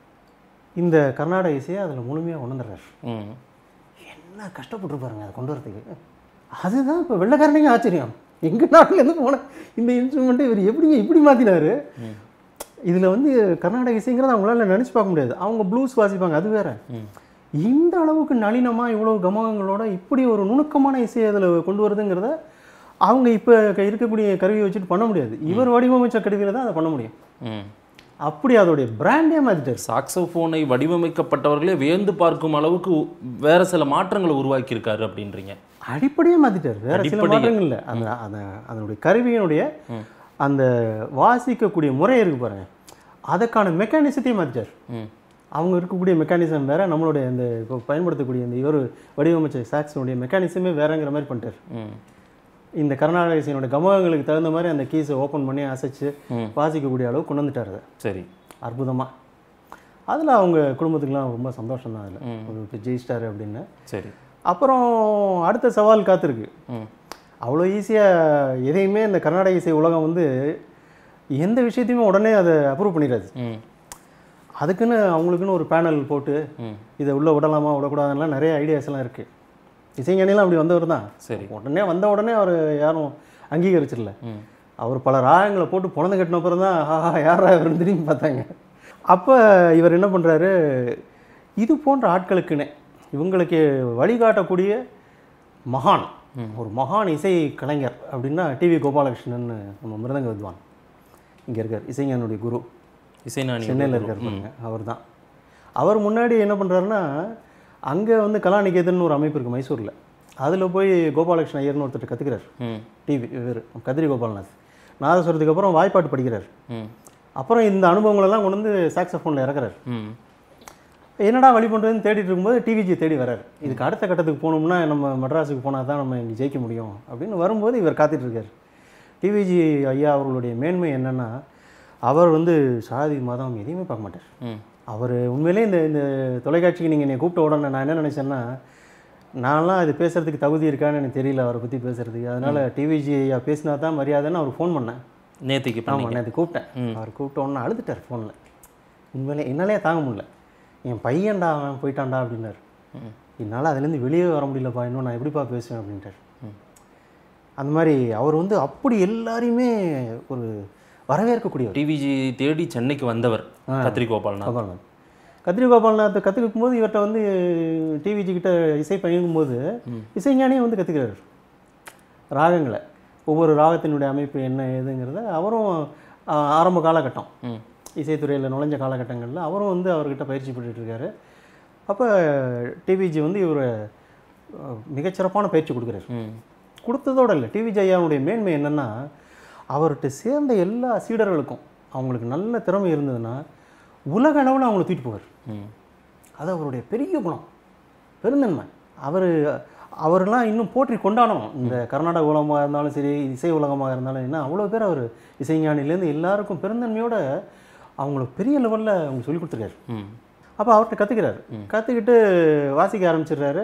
இந்த கர்நாடக இசையை அதில் முழுமையாக கொண்டு வந்துடுறாரு ம் என்ன கஷ்டப்பட்டுருப்பாருங்க அதை கொண்டு வரதுக்கு அதுதான் இப்போ வெள்ளைக்காரனையும் ஆச்சரியம் எங்கள் நாட்டிலேருந்து போன இந்த இன்ஸ்ட்ருமெண்ட்டை இவர் எப்படிங்க இப்படி மாற்றினாரு இதில் வந்து கர்நாடக இசைங்கிறத அவங்களால நினச்சி பார்க்க முடியாது அவங்க ப்ளூஸ் வாசிப்பாங்க அது வேற இந்த அளவுக்கு நளினமாக இவ்வளோ கமகங்களோட இப்படி ஒரு நுணுக்கமான இசையை அதில் கொண்டு வருதுங்கிறத அவங்க இப்போ இருக்கக்கூடிய கருவியை வச்சுட்டு பண்ண முடியாது இவர் வடிவமைச்ச கருவியில் தான் அதை பண்ண முடியும் ம் அப்படி அதோடைய பிராண்டே மாற்றிட்டார் சாக்ஸோஃபோனை வடிவமைக்கப்பட்டவர்களே வியந்து பார்க்கும் அளவுக்கு உ- வேற சில மாற்றங்களை உருவாக்கியிருக்காரு அப்படின்றீங்க அடிப்படையே மாத்திட்டார் வேற சில அடிப்படையே. மாற்றங்கள் இல்லை அந்த அந்த அதனுடைய கருவியினுடைய அந்த வாசிக்கக்கூடிய முறை இருக்கு பாருங்க அதுக்கான மெக்கானிசத்தையும் மாத்திட்டார் ம் அவங்க இருக்கக்கூடிய மெக்கானிசம் வேறு நம்மளுடைய இந்த இப்போ பயன்படுத்தக்கூடிய இந்த இவர் வடிவமைச்ச சாக்ஸினுடைய மெக்கானிசமே வேறங்கிற மாதிரி பண்ணிட்டார் ம் இந்த கர்நாடக இசையினுடைய கமகங்களுக்கு தகுந்த மாதிரி அந்த கீஸை ஓப்பன் பண்ணி அசைச்சு ம். வாசிக்கக்கூடிய அளவு கொண்டு வந்துட்டார் அதை சரி அற்புதமாக அதில் அவங்க குடும்பத்துக்குலாம் ரொம்ப சந்தோஷம் தான் அதில் ஒரு இப்போ ஜெயிச்சிட்டாரு அப்படின்னு சரி அப்புறம் அடுத்த சவால் காத்திருக்கு ம் அவ்வளோ ஈஸியாக எதையுமே இந்த கர்நாடக இசை உலகம் வந்து எந்த விஷயத்தையுமே உடனே அதை அப்ரூவ் பண்ணிடாது ம் அதுக்குன்னு அவங்களுக்குன்னு ஒரு பேனல் போட்டு ம் இதை உள்ளே விடலாமா விடக்கூடாதுலாம் நிறைய ஐடியாஸ் எல்லாம் இருக்குது இசைஞானிலாம் அப்படி வந்தவர் தான் சரி உடனே வந்த உடனே அவர் யாரும் அங்கீகரிச்சிடல ம் அவர் பல ராகங்களை போட்டு புலந்து கட்டின அப்புறம் தான் ஆஹா யாரா இவருன்னு திரும்பி பார்த்தாங்க அப்போ இவர் என்ன பண்ணுறாரு இது போன்ற ஆட்களுக்குன்னே இவங்களுக்கு வழிகாட்டக்கூடிய மகான் ஒரு மகான் இசை கலைஞர் அப்படின்னா டிவி கோபாலகிருஷ்ணன் நம்ம மிருதங்க வித்வான் இங்கே இருக்கார் இசைஞானுடைய குரு இசைஞானி சென்னையில் இருக்கார் பாருங்க அவர் தான் அவர் முன்னாடி என்ன பண்ணுறாருன்னா அங்கே வந்து கலாநிகேதன் ஒரு அமைப்பு இருக்குது மைசூரில் அதில் போய் கோபாலகிருஷ்ண ஐயர்னு ஒருத்தர் கற்றுக்கிறார் ம் டிவி இவர் கதிரி கோபால்நாத் நாதஸ்வரத்துக்கு அப்புறம் வாய்ப்பாட்டு படிக்கிறார் ம் அப்புறம் இந்த அனுபவங்களெல்லாம் கொண்டு வந்து சாக்ஸஃபோனில் இறக்குறாரு ம் என்னடா வழி பண்ணுறதுன்னு தேடிட்டு இருக்கும்போது டிவிஜி தேடி வரார் இதுக்கு அடுத்த கட்டத்துக்கு போகணும்னா நம்ம மெட்ராஸுக்கு போனால் தான் நம்ம இங்கே ஜெயிக்க முடியும் அப்படின்னு வரும்போது இவர் காத்துட்டு இருக்கார் டிவிஜி ஐயா அவர்களுடைய மேன்மை என்னென்னா அவர் வந்து சாதி மதம் எதையுமே பார்க்க மாட்டார் ம் அவர் உண்மையிலே இந்த இந்த தொலைக்காட்சிக்கு நீங்கள் என்னை கூப்பிட்ட உடனே நான் என்ன நினச்சேன்னா நான்லாம் இது பேசுகிறதுக்கு தகுதி இருக்கான்னு எனக்கு தெரியல அவரை பற்றி பேசுகிறதுக்கு அதனால் டிவிஜி ஐயா பேசினா தான் மரியாதைன்னு அவர் ஃபோன் பண்ணேன் நேத்திக்கு பண்ணி ஆமாம் நேற்று கூப்பிட்டேன் அவர் கூப்பிட்ட உடனே அழுதுட்டார் ஃபோனில் உண்மையிலே என்னாலே தாங்க முடியல என் பையன்டா அவன் போயிட்டான்டா அப்படின்னாரு என்னால் அதுலேருந்து வெளியே வர முடியலப்பா இன்னும் நான் எப்படிப்பா பேசுவேன் அப்படின்ட்டார் அந்த மாதிரி அவர் வந்து அப்படி எல்லாரையுமே ஒரு வரவேற்கக்கூடியவர் டிவிஜி தேடி சென்னைக்கு வந்தவர் கத்திரி கோபால்நாத் கோபால்நாத் கத்திரி கோபால்நாத்தை கற்றுக்கும் போது இவர்கிட்ட வந்து டிவிஜி கிட்ட இசை பயிலும்போது இசைஞானியே வந்து கற்றுக்கிறார் ராகங்களை ஒவ்வொரு ராகத்தினுடைய அமைப்பு என்ன ஏதுங்கிறத அவரும் ஆ, ஆரம்ப காலகட்டம் ம் இசைத்துறையில் நுழைஞ்ச காலகட்டங்களில் அவரும் வந்து அவர்கிட்ட பயிற்சி பெற்றுட்டு இருக்காரு அப்போ டிவிஜி வந்து இவர் மிகச்சிறப்பான பயிற்சி கொடுக்குறாரு ம் கொடுத்ததோட இல்லை டிவிஜி ஐயாவுடைய மேன்மை என்னென்னா அவர்கிட்ட சேர்ந்த எல்லா சீடர்களுக்கும் அவங்களுக்கு நல்ல திறமை இருந்ததுன்னா உலக அளவில் அவங்கள தூக்கிட்டு போவார் ம் அது அவருடைய பெரிய குணம் பெருந்தன்மை அவர் அவரெல்லாம் இன்னும் போற்றி கொண்டாடணும் இந்த கர்நாடக உலகமாக இருந்தாலும் சரி இசை உலகமாக இருந்தாலும் என்ன அவ்வளோ பேர் அவர் இசைஞானிலேருந்து எல்லாருக்கும் பெருந்தன்மையோட அவங்களுக்கு பெரிய லெவலில் அவங்க சொல்லி கொடுத்துருக்காரு ம் அப்போ அவர்கிட்ட கற்றுக்கிறாரு கற்றுக்கிட்டு வாசிக்க ஆரம்பிச்சிடுறாரு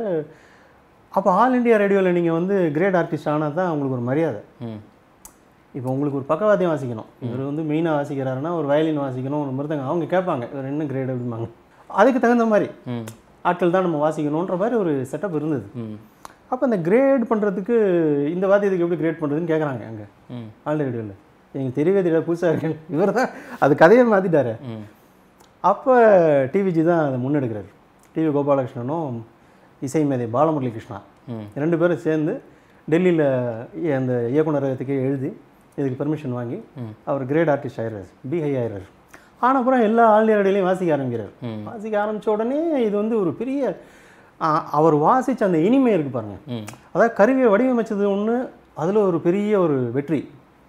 அப்போ ஆல் இந்தியா ரேடியோவில் நீங்கள் வந்து கிரேட் ஆர்டிஸ்ட் ஆனால் தான் உங்களுக்கு ஒரு மரியாதை ம் இப்போ உங்களுக்கு ஒரு பக்கவாத்தியம் வாசிக்கணும் இவர் வந்து மெயினாக வாசிக்கிறாருன்னா ஒரு வயலின் வாசிக்கணும் ஒரு மிருதங்க அவங்க கேட்பாங்க இவர் என்ன கிரேட் அப்படிம்பாங்க அதுக்கு தகுந்த மாதிரி ம் ஆட்கள் தான் நம்ம வாசிக்கணுன்ற மாதிரி ஒரு செட்டப் இருந்தது ம் அப்போ இந்த கிரேட் பண்ணுறதுக்கு இந்த வாத்தியத்துக்கு எப்படி கிரேட் பண்ணுறதுன்னு கேட்குறாங்க அங்கே ம் ஆல் ரேடியோவில் எனக்கு தெரியவே தெரியாது புதுசாக இருக்கேன் இவர் தான் அது கதையை மாற்றிட்டாரு ம் அப்போ டிவிஜி தான் அதை முன்னெடுக்கிறார் டிவி கோபாலகிருஷ்ணனும் இசை மேதை பாலமுரளி கிருஷ்ணா ம். ரெண்டு பேரும் சேர்ந்து டெல்லியில் அந்த இயக்குனரகத்துக்கே எழுதி இதுக்கு பெர்மிஷன் வாங்கி அவர் கிரேட் ஆர்டிஸ்ட் ஆயிடுறாரு பிஹை ஆயிடுறாரு ஆன அப்புறம் எல்லா ஆல் ரேடியோலையும் வாசிக்க ஆரம்பிக்கிறார் வாசிக்க ஆரம்பித்த உடனே இது வந்து ஒரு பெரிய ஆ, அவர் வாசித்த அந்த இனிமை இருக்குது பாருங்க ம் அதாவது கருவியை வடிவமைச்சது ஒன்று அதில் ஒரு பெரிய ஒரு வெற்றி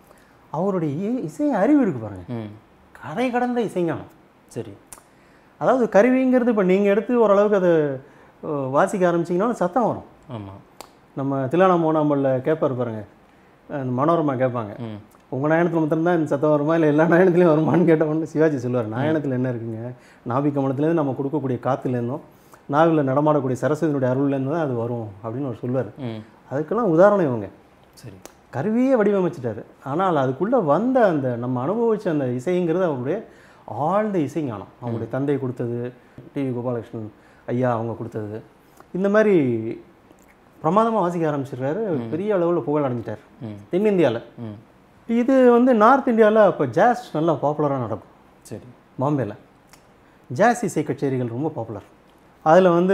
அவருடைய இ- இசை அறிவு இருக்குது பாருங்க ம் கரை கடந்த இசைஞானம் சரி அதாவது கருவிங்கிறது இப்போ நீங்கள் எடுத்து ஓரளவுக்கு அதை அஹ், வாசிக்க ஆரம்பிச்சிங்கன்னா சத்தம் வரும் ஆமாம் நம்ம தில்லானா மோனாம்பலில் கேட்பார் பாருங்க அந்த மனோரமா கேட்பாங்க ம் உங்கள் நாயனத்தில் மட்டும்தான் இந்த சத்தம் வருமா இல்லை எல்லா நாயனத்துலையும் வருமான்னு கேட்டவொன்னு சிவாஜி சொல்லுவார் நாயனத்தில் என்ன இருக்குங்க நாபி கமலத்துலேருந்து நம்ம கொடுக்கக்கூடிய காற்றுலேருந்தும் நாவில் நடமாடக்கூடிய சரஸ்வதியினுடைய அருள்லேருந்து தான் அது வரும் அப்படின்னு அவர் சொல்லுவார் ம் அதுக்கெல்லாம் உதாரணம் இவங்க சரி கருவியே வடிவமைச்சிட்டாரு ஆனால் அதுக்குள்ளே வந்த அந்த நம்ம அனுபவிச்ச அந்த இசைங்கிறது அவருடைய ஆழ்ந்த இசை ஞானம் அவங்களுடைய தந்தை கொடுத்தது டிவி கோபாலகிருஷ்ணன் ஐயா அவங்க கொடுத்தது இந்த மாதிரி பிரமாதமாக வாசிக்க ஆரம்பிச்சிடுறாரு பெரிய அளவில் புகழ் அடைஞ்சிட்டார் ம் தென்னிந்தியாவில் ம் இது வந்து நார்த் இந்தியாவில் அப்போ ஜாஸ் நல்லா பாப்புலராக நடக்கும் சரி பாம்பேல ஜாஸ் இசை கச்சேரிகள் ரொம்ப பாப்புலர் அதில் வந்து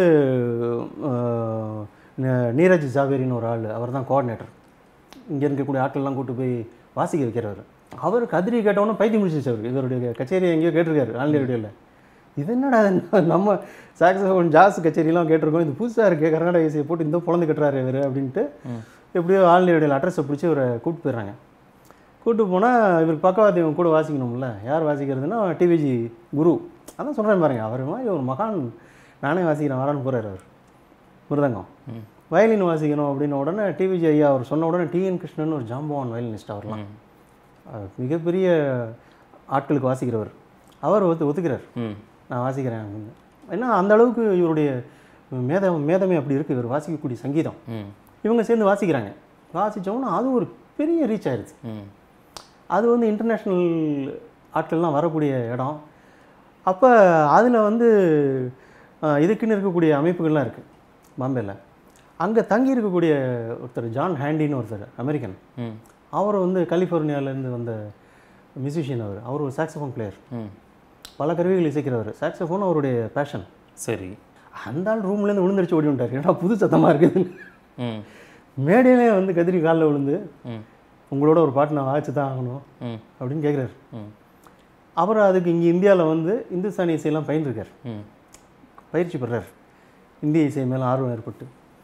அஹ், ந- நீரஜ் ஜாவேரின்னு ஒரு ஆள் அவர் தான் கோஆர்டினேட்டர் இங்கே இருக்கக்கூடிய ஆட்கள்லாம் கூட்டு போய் வாசிக்க வைக்கிறவர் அவர் கதிரி கேட்டவொன்னே பைத்தியம் முடிச்சிச்சு அவர் இவருடைய கச்சேரி எங்கேயோ கேட்டிருக்காரு ஆன்லைன் ரேடியோவில் இது என்னடா இது? நம்ம சாக்ஸோஃபோன் ஜாஸ் கச்சேரிலாம் கேட்டிருக்கோம் இது புதுசாக இருக்குது கர்நாடக இசையை போட்டு இந்த குழந்தை கட்டுறாரு இவர் அப்படின்ட்டு எப்படியோ ஆன்லைன் ரேடியோவில் அட்ரஸை பிடிச்சி இவரை கூப்பிட்டு போயிடுறாங்க கூப்பிட்டு போனால் இவருக்கு பக்கவாத்தியம் கூட வாசிக்கணும்ல யார் வாசிக்கிறதுனா டிவிஜி குரு அதான் சொல்கிறேன் பாருங்க அவர் மாதிரி ஒரு மகான் நானே வாசிக்கிறேன் வரான்னு போகிறார் அவர் மிருதங்கம் வயலின் வாசிக்கணும் அப்படின்ன உடனே டிவிஜி ஐயா அவர் சொன்ன உடனே டிஎன் கிருஷ்ணன் ஒரு ஜாம்பவான் வயலினிஸ்ட் அவர்லாம் அவர் மிகப்பெரிய ஆட்களுக்கு வாசிக்கிறவர் அவர் ஒத்து ஒத்துக்கிறார் ம் நான் வாசிக்கிறேன் அப்படின்னு ஏன்னா அந்த அளவுக்கு இவருடைய மேத மேதமே அப்படி இருக்குது இவர் வாசிக்கக்கூடிய சங்கீதம் ம் இவங்க சேர்ந்து வாசிக்கிறாங்க வாசித்தோன்னா அது ஒரு பெரிய ரீச் ஆயிடுச்சு ம் அது வந்து இன்டர்நேஷ்னல் ஆட்கள்லாம் வரக்கூடிய இடம் அப்போ அதில் வந்து அஹ், இதுக்குன்னு இருக்கக்கூடிய அமைப்புகள்லாம் இருக்குது பாம்பேயில் அங்கே தங்கி இருக்கக்கூடிய ஒருத்தர் ஜான் ஹேண்டின்னு ஒருத்தர் அமெரிக்கன் ம் அவர் வந்து கலிஃபோர்னியாவிலேருந்து வந்த மியூசிஷியன் அவர் அவர் ஒரு சாக்ஸஃபோன் பிளேயர் ம் பல கருவிகள் இசைக்கிறவர் சாக்ஸஃபோன் அவருடைய பேஷன் சரி அந்த ஆள் ரூம்லேருந்து விழுந்துருச்சு ஓடி வந்துட்டார் ஏன்னா புது சத்தமாக இருக்குதுன்னு ம் மேடையிலே வந்து கதிரி காலில் விழுந்து ம் உங்களோட ஒரு பாட்டு நான் வாய்ச்சி தான் ஆகணும் ம் அப்படின்னு கேட்குறாரு ம் அவர் அதுக்கு இங்கே இந்தியாவில் வந்து இந்துஸ்தானி இசையெல்லாம் பயின்றிருக்கார் ம் பயிற்சி பெறார் இந்திய இசை மேலே ஆர்வம் ஏற்பட்டு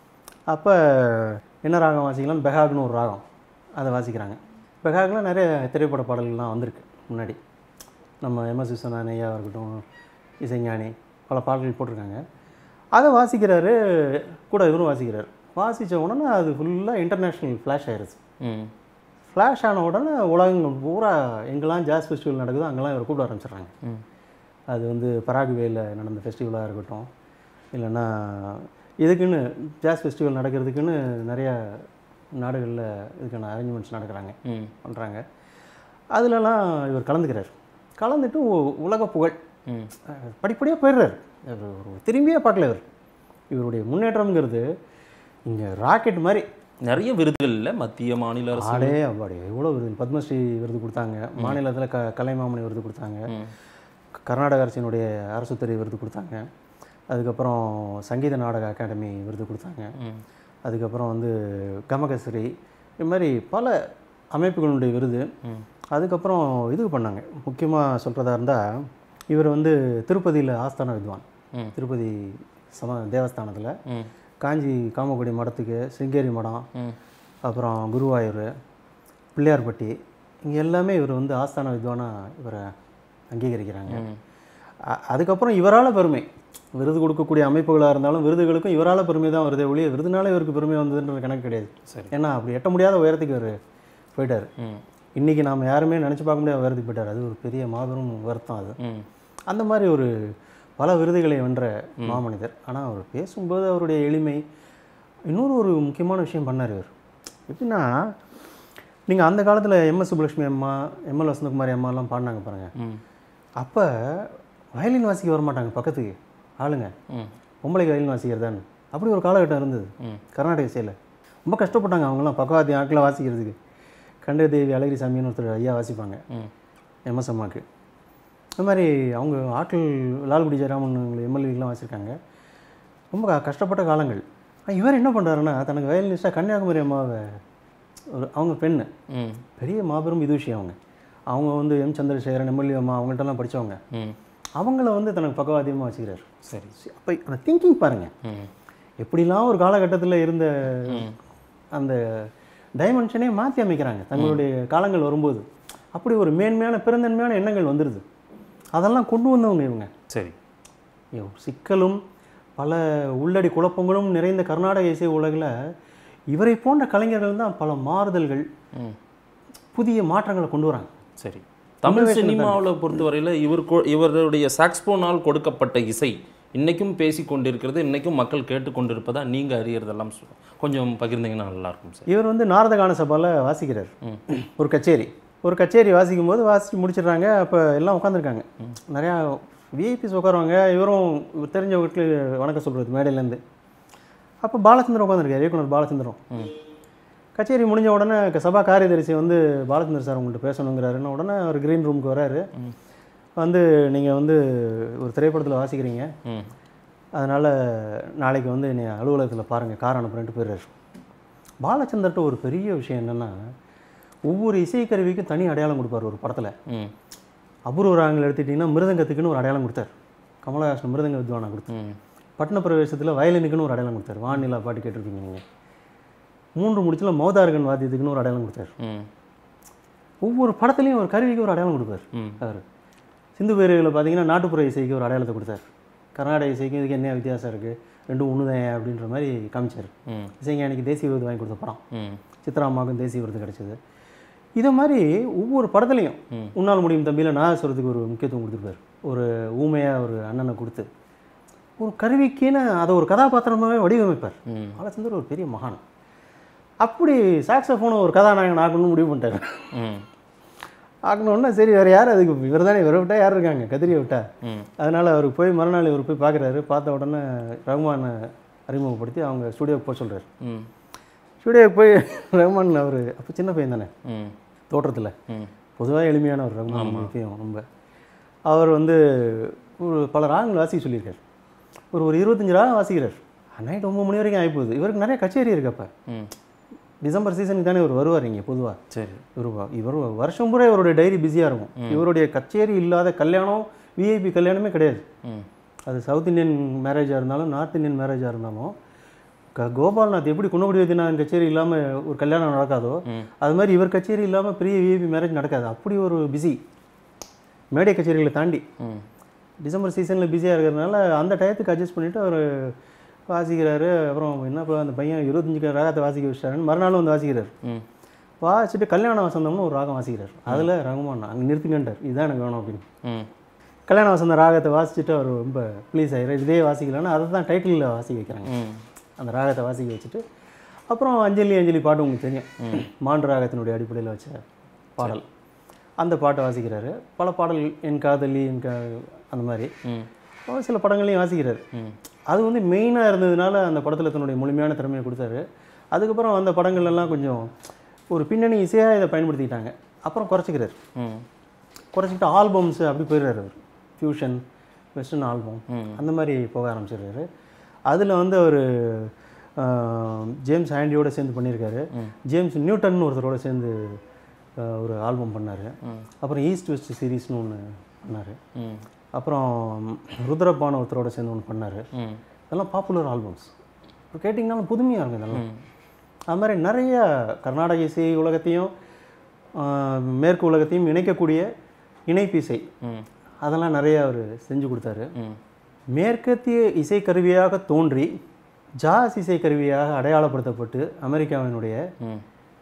அப்போ என்ன ராகம் வாசிக்கலாம் பெகாக்னு ஒரு ராகம் அதை வாசிக்கிறாங்க பெகாக்லாம் நிறைய திரைப்பட பாடல்கள்லாம் வந்திருக்கு முன்னாடி நம்ம எம்எஸ் விஸ்வநாதன் ஐயாவாக இருக்கட்டும் இசைஞானி பல பாடல்கள் போட்டிருக்காங்க அதை வாசிக்கிறாரு கூட இவரும் வாசிக்கிறார் வாசித்த உடனே அது ஃபுல்லாக இன்டர்நேஷ்னல் ஃப்ளாஷ் ஆயிருச்சு ம் ஃப்ளாஷ் ஆன உடனே உலகம் பூரா எங்கெல்லாம் ஜாஸ் ஃபெஸ்டிவல் நடக்குதோ அங்கெல்லாம் இவர் கூப்பிட ஆரம்பிச்சிடுறாங்க ம் அது வந்து பராகுவேயில் நடந்த ஃபெஸ்டிவலாக இருக்கட்டும் இல்லைன்னா இதுக்குன்னு ஜாஸ் ஃபெஸ்டிவல் நடக்கிறதுக்குன்னு நிறையா நாடுகளில் இதுக்கான அரேஞ்ச்மெண்ட்ஸ் நடக்கிறாங்க ம் பண்ணுறாங்க அதுலலாம் இவர் கலந்துக்கிறார் கலந்துட்டு உ- உலக புகழ் ம் படிப்படியாக போயிடுறாரு இவர் ஒரு திரும்பியே பார்க்கல இவர் இவருடைய முன்னேற்றம்ங்கிறது இங்கே ராக்கெட் மாதிரி நிறைய விருதுகள் இல்லை மத்திய மாநில அரசு ஆடே அப்பாடி எவ்வளோ விருது பத்மஸ்ரீ விருது கொடுத்தாங்க மாநிலத்தில் க கலைமாமணி விருது கொடுத்தாங்க ம் கர்நாடக அரசினுடைய அரசுத்துறை விருது கொடுத்தாங்க அதுக்கப்புறம் சங்கீத நாடக அகாடமி விருது கொடுத்தாங்க ம் அதுக்கப்புறம் வந்து கமகஸ்ரீ இது மாதிரி பல அமைப்புகளுடைய விருது ம் அதுக்கப்புறம் இது பண்ணாங்க முக்கியமாக சொல்கிறதா இருந்தால் இவர் வந்து திருப்பதியில் ஆஸ்தான வித்வான் ம். திருப்பதி சம தேவஸ்தானத்தில் ம் காஞ்சி காமக்குடி மடத்துக்கு சிங்கேரி மடம் ம் அப்புறம் குருவாயூர் பிள்ளையார்பட்டி இங்கே எல்லாமே இவர் வந்து ஆஸ்தான வித்வானாக இவரை அங்கீகரிக்கிறாங்க ம் அ- அதுக்கப்புறம் இவரால் பெருமை விருது கொடுக்கக்கூடிய அமைப்புகளாக இருந்தாலும் விருதுகளுக்கும் இவரால் பெருமை தான் வருதே ஒழிய விருதுனால இவருக்கு பெருமை வந்ததுன்ற கணக்கு கிடையாது சரி ஏன்னா அப்படி எட்ட முடியாத உயரத்துக்கு இவர் போயிட்டார் ம் இன்றைக்கி நாம் யாருமே நினச்சி பார்க்க முடியாத உயரத்துக்கு போயிட்டார் அது ஒரு பெரிய மாபெரும் வருத்தம் அது ம் அந்த மாதிரி ஒரு பல விருதுகளை வென்ற மாமனிதர் ஆனால் அவர் பேசும்போது அவருடைய எளிமை இன்னொரு ஒரு முக்கியமான விஷயம் பண்ணார் இவர் எப்படின்னா நீங்கள் அந்த காலத்தில் எம்எஸ் சுப்புலட்சுமி அம்மா எம்எல் வசந்தகுமாரி அம்மாலாம் பாடினாங்க பாருங்கள் ம் அப்போ வயலின் வாசிக்க வர மாட்டாங்க பக்கத்துக்கு ஆளுங்க ம் பொம்பளைக்கு வயலின் வாசிக்கிறதான்னு அப்படி ஒரு காலகட்டம் இருந்தது ம். கர்நாடக இசையில் ரொம்ப கஷ்டப்பட்டாங்க அவங்களாம் பக்கவாத்தி ஆட்களை வாசிக்கிறதுக்கு கண்டதேவி அழகிரி சாமின்னு ஒருத்தர் ஐயா வாசிப்பாங்க ம் எம்எஸ் அம்மாவுக்கு இந்த மாதிரி அவங்க ஆட்கள் லால்குடி ஜெயராமன் எம்எல்ஏக்கெலாம் வாசியிருக்காங்க ரொம்ப க- கஷ்டப்பட்ட காலங்கள் ஆனா, இவர் என்ன பண்ணுறாருன்னா தனக்கு வயலினிஸ்டாக கன்னியாகுமரி அம்மாவை ஒரு அவங்க பெண்ணு ம் பெரிய மாபெரும் விதுஷி அவங்க அவங்க வந்து எம் சந்திரசேகரன் எம்எல்ஏ அம்மா அவங்கள்ட்டலாம் படித்தவங்க ம் அவங்கள வந்து தனக்கு பக்கவாத்தியமாக வச்சுக்கிறார் சரி அப்போ அந்த திங்கிங் பாருங்கள் ம் எப்படிலாம் ஒரு காலகட்டத்தில் இருந்த அந்த டைமென்ஷனே மாற்றி அமைக்கிறாங்க தங்களுடைய காலங்கள் வரும்போது அப்படி ஒரு மேன்மையான பெருந்தன்மையான எண்ணங்கள் வந்துடுது அதெல்லாம் கொண்டு வந்தவங்க இவங்க சரி ஐயோ, சிக்கலும் பல உள்ளடி குழப்பங்களும் நிறைந்த கர்நாடக இசை உலகில் இவரை போன்ற கலைஞர்கள் தான் பல மாறுதல்கள் ம் புதிய மாற்றங்களை கொண்டு வராங்க சரி தமிழ் சினிமாவில் பொறுத்தவரையில் இவர் கொ- இவருடைய சாக்ஸ்போனால் கொடுக்கப்பட்ட இசை இன்னைக்கும் பேசி கொண்டிருக்கிறது இன்னைக்கும் மக்கள் கேட்டுக்கொண்டிருப்பதா நீங்கள் அறியறதெல்லாம் சொ- கொஞ்சம் பகிர்ந்தீங்கன்னா நல்லா இருக்கும் சார் இவர் வந்து நாரதகான சபாவில் வாசிக்கிறார் ஒரு கச்சேரி ஒரு கச்சேரி வாசிக்கும் போது வாசித்து முடிச்சிடுறாங்க அப்போ எல்லாம் உட்காந்துருக்காங்க நிறையா விஐபிஸ் உட்காருவாங்க இவரும் இவர் தெரிஞ்ச வீட்டில் வணக்கம் சொல்கிறது மேடையிலேருந்து அப்போ பாலச்சந்திரன் உட்காந்துருக்காரு இயக்குனர் பாலச்சந்திரன் கச்சேரி முடிஞ்ச உடனே க- சபா காரியதரிசி வந்து பாலச்சந்தர் சார் உங்கள்கிட்ட பேசணுங்கிறாருன்னு உடனே அவர் க்ரீன் ரூமுக்கு வராரு வந்து நீங்கள் வந்து ஒரு திரைப்படத்தில் வாசிக்கிறீங்க ம் அதனால் நாளைக்கு வந்து என்னை அலுவலகத்தில் பாருங்கள் கார் அனுப்புறேன்ட்டு போயிடுறாரு பாலச்சந்தர்கிட்ட ஒரு பெரிய விஷயம் என்னென்னா ஒவ்வொரு இசைக்கருவிக்கும் தனி அடையாளம் கொடுப்பார் ஒரு படத்தில் ம் அபூர்வ ராகங்கள் எடுத்துக்கிட்டிங்கன்னா மிருதங்கத்துக்குன்னு ஒரு அடையாளம் கொடுத்தார் கமலஹாசன் மிருதங்க வித்வானா கொடுத்தார் ம் பட்டண பிரவேசத்தில் வயலினுக்குன்னு ஒரு அடையாளம் கொடுத்தார் வானிலா பாட்டு கேட்டிருப்பீங்க நீங்கள் மூன்று முடிச்சில் மௌதார்கன் வாத்தியத்துக்குன்னு ஒரு அடையாளம் கொடுத்தார் ம் ஒவ்வொரு படத்துலையும் ஒரு கருவிக்கு ஒரு அடையாளம் கொடுப்பார் ம் அவர் சிந்து பேருகளில் பார்த்தீங்கன்னா நாட்டுப்புற இசைக்கு ஒரு அடையாளத்தை கொடுத்தாரு கர்நாடக இசைக்கும் இதுக்கு என்ன வித்தியாசம் இருக்குது ரெண்டும் ஒன்று அப்படின்ற மாதிரி காமிச்சார் ம் இசைஞானிக்கு தேசிய விருது வாங்கி கொடுத்த படம் ம் சித்ராமாவுக்கும் தேசிய விருது கிடைச்சது இதை மாதிரி ஒவ்வொரு படத்துலையும் உன்னால் முடியும் தம்பியில் நாகஸ்வரத்துக்கு ஒரு முக்கியத்துவம் கொடுத்துருப்பார் ஒரு ஊமையாக ஒரு அண்ணனை கொடுத்து ஒரு கருவிக்குன்னு அதை ஒரு கதாபாத்திரமாகவே வடிவமைப்பார் ம் பாலச்சந்தர் ஒரு பெரிய மகான் அப்படி சாக்ஸோஃபோனை ஒரு கதாநாயகன் ஆக்கணும்னு முடிவு பண்ணிட்டார் ம் ஆக்கணுன்னா சரி வேறு யார் அதுக்கு இவர் தானே இவரை விட்டா யார் இருக்காங்க கதிரியை விட்டா ம் அதனால் அவர் போய் மறுநாள் இவர் போய் பார்க்குறாரு பார்த்த உடனே ரகுமானை அறிமுகப்படுத்தி அவங்க ஸ்டூடியோவுக்கு போக சொல்கிறார் ம் ஸ்டூடியோவுக்கு போய் ரகுமான் அவர் அப்போ சின்ன பையன் தானே ம் தோற்றத்தில் ம் பொதுவாக எளிமையான ஒரு ரகுமான் விஷயம் ரொம்ப அவர் வந்து ஒரு பல ராகங்கள் வாசிக்க சொல்லியிருக்கார் ஒரு ஒரு இருபத்தஞ்சு ராகம் வாசிக்கிறார் நைட் ஒம்பது மணி வரைக்கும் ஆகிப்போகுது இவருக்கு நிறைய கச்சேரி இருக்கு அப்போ ம் டிசம்பர் சீசனுக்கு தானே இவர் வருவார் இங்கே பொதுவாக சரி இவர் வ- இவர் வருஷம் பூரா இவருடைய டைரி பிஸியாக இருக்கும் இவருடைய கச்சேரி இல்லாத கல்யாணம் விஐபி கல்யாணமே கிடையாது ம் அது சவுத் இந்தியன் மேரேஜாக இருந்தாலும் நார்த் இந்தியன் மேரேஜாக இருந்தாலும் க கோபால்நாத் எப்படி குன்னக்குடி வைத்தியநாதன் கச்சேரி இல்லாமல் ஒரு கல்யாணம் நடக்காதோ அது மாதிரி இவர் கச்சேரி இல்லாமல் பெரிய விஐபி மேரேஜ் நடக்காது அப்படி ஒரு பிஸி மேடை கச்சேரிகளை தாண்டி ம் டிசம்பர் சீசனில் பிஸியாக இருக்கிறதுனால அந்த டயத்துக்கு அட்ஜஸ்ட் பண்ணிவிட்டு அவர் வாசிக்கிறாரு அப்புறம் என்னப்பா அந்த பையன் இருபத்தஞ்சு ராகத்தை வாசிக்க வச்சிட்டாருன்னு மறுநாளும் வந்து வாசிக்கிறார் ம் வாசிச்சுட்டு கல்யாண வசந்தம்னு ஒரு ராகம் வாசிக்கிறார் அதில் ரகுமான் அங்கே நிறுத்துங்கன்றார் இதுதான் எனக்கு வேணும் அப்படின்னு ம் கல்யாண வசந்த ராகத்தை வாசிச்சுட்டு அவர் ரொம்ப ப்ளீஸ் ஆகிறார் இதே வாசிக்கலான்னு அதை தான் டைட்டிலில் வாசிக்க வைக்கிறாங்க ம் அந்த ராகத்தை வாசிக்க வச்சுட்டு அப்புறம் அஞ்சலி அஞ்சலி பாட்டு உங்களுக்கு தெரியும் மாண்டு ராகத்தினுடைய அடிப்படையில் வச்ச பாடல் அந்த பாட்டை வாசிக்கிறாரு பல பாடல் என் காதலி என் கா அந்த மாதிரி ம் அவர் சில படங்களையும் வாசிக்கிறாரு ம் அது வந்து மெயினாக இருந்ததுனால அந்த படத்தில் தன்னுடைய முழுமையான திறமையை கொடுத்தாரு அதுக்கப்புறம் அந்த படங்கள் எல்லாம் கொஞ்சம் ஒரு பின்னணி இசையாக இதை பயன்படுத்திக்கிட்டாங்க அப்புறம் குறைச்சிக்கிறார் ம் குறைச்சிக்கிட்டு ஆல்பம்ஸ் அப்படி போயிடுறாரு அவர் ஃபியூஷன் வெஸ்டர்ன் ஆல்பம் ம். அந்த மாதிரி போக ஆரம்பிச்சிடுறாரு அதில் வந்து அவர் ஜேம்ஸ் ஆண்டியோட சேர்ந்து பண்ணியிருக்காரு ஜேம்ஸ் நியூட்டன் ஒருத்தரோட சேர்ந்து ஆஹ், ஒரு ஆல்பம் பண்ணார் அப்புறம் ஈஸ்ட் வெஸ்ட் சீரீஸ்னு ஒன்று பண்ணார் ம் அப்புறம் ருத்ரபான ஒருத்தரோட சேர்ந்து ஒன்று பண்ணார் ம் இதெல்லாம் பாப்புலர் ஆல்பம்ஸ் இப்போ கேட்டிங்கனாலும் புதுமையாக இருக்கும் இதெல்லாம் அது மாதிரி நிறைய கர்நாடக இசை உலகத்தையும் ஆஹ், மேற்கு உலகத்தையும் இணைக்கக்கூடிய இணைப்பு இசை ம் அதெல்லாம் நிறைய அவர் செஞ்சு கொடுத்தாரு ம் மேற்கத்திய இசைக்கருவியாக தோன்றி ஜாஸ் இசைக்கருவியாக அடையாளப்படுத்தப்பட்டு அமெரிக்காவினுடைய ம்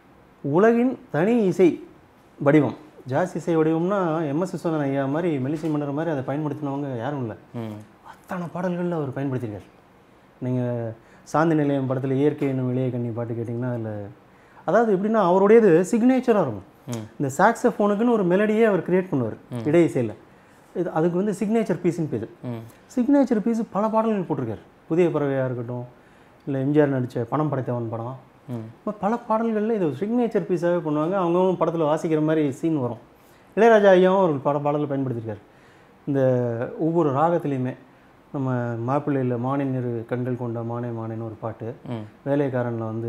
உலகின் தனி இசை வடிவம் ஜாஸ் இசை வடிவம்னா எம்எஸ் விஸ்வநாதன் ஐயா மாதிரி மெல்லிசை மன்னர் மாதிரி அதை பயன்படுத்தினவங்க யாரும் இல்லை ம் அத்தனை பாடல்களில் அவர் பயன்படுத்தியிருக்கார் நீங்கள் சாந்தி நிலையம் படத்தில் இயற்கை என்னும் இளைய கண்ணி பாட்டு கேட்டிங்கன்னா அதில் அதாவது எப்படின்னா அவருடையது சிக்னேச்சராக இருக்கும் இந்த சாக்ஸஃபோனுக்குன்னு ஒரு மெலடியே அவர் கிரியேட் பண்ணுவார் இடை இசையில் இது அதுக்கு வந்து சிக்னேச்சர் பீஸ்னு பேர் ம் சிக்னேச்சர் பீஸ் பல பாடல்கள் போட்டிருக்காரு புதிய பறவையாக இருக்கட்டும் இல்லை எம்ஜிஆர் நடித்த பணம் படைத்தவன் படம் ம் இப்போ பல பாடல்களில் இது சிக்னேச்சர் பீஸாகவே பண்ணுவாங்க அவங்கவுங்க படத்தில் வாசிக்கிற மாதிரி சீன் வரும் இளையராஜா ஐயாவும் ஒரு பல பாடல்கள் பயன்படுத்தியிருக்காரு இந்த ஒவ்வொரு ராகத்துலேயுமே நம்ம மாப்பிள்ளையில் மானின் இரு கண்கள் கொண்ட மானே மானேன்னு ஒரு பாட்டு ம் வேலைக்காரனில் வந்து